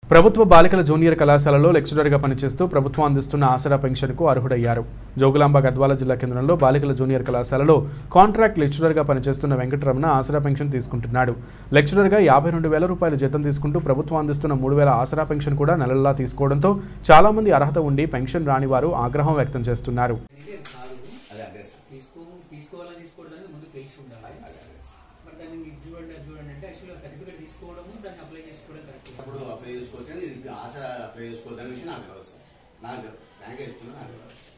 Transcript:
ప్రభుత్వ బాలికల జూనియర్ కళాశాలలో లెక్చరర్గా పనిచేస్తూ ప్రభుత్వం అందిస్తున్న ఆసరా పెన్షన్కు అర్హుడయ్యారు జోగులాంబ గద్వాల జిల్లా కేంద్రంలో బాలికల జూనియర్ కళాశాలలో కాంట్రాక్ట్ లెక్చరర్గా పనిచేస్తున్న వెంకటరమణ ఆసరా పెన్షన్ తీసుకుంటున్నాడు లెక్చరర్గా యాభై రెండు వేల రూపాయల జీతం తీసుకుంటూ ప్రభుత్వం అందిస్తున్న మూడు వేల ఆసరా పెన్షన్ కూడా నెలలా తీసుకోవడంతో చాలా మంది అర్హత ఉండి పెన్షన్ రాని వారు ఆగ్రహం వ్యక్తం చేస్తున్నారు అనేది కాదు అదే అడ్రస్ తీసుకో తీసుకోవాలని తీసుకోవడానికి ముందు తెలిసి ఉండాలి అదే అడ్రస్ మరి దాన్ని ఇది చూడండి అది చూడండి అంటే యాక్చువల్గా సర్టిఫికేట్ తీసుకోవడము దాన్ని అప్లై చేసుకోవడం కరెక్ట్ అప్పుడు అప్లై చేసుకోవచ్చు కానీ ఇది ఆశ అప్లై చేసుకోవద్దు అనే విషయం నాకు తెలుసు నాకు బ్యాంక్ చెప్తున్నా నాకు తెలుసు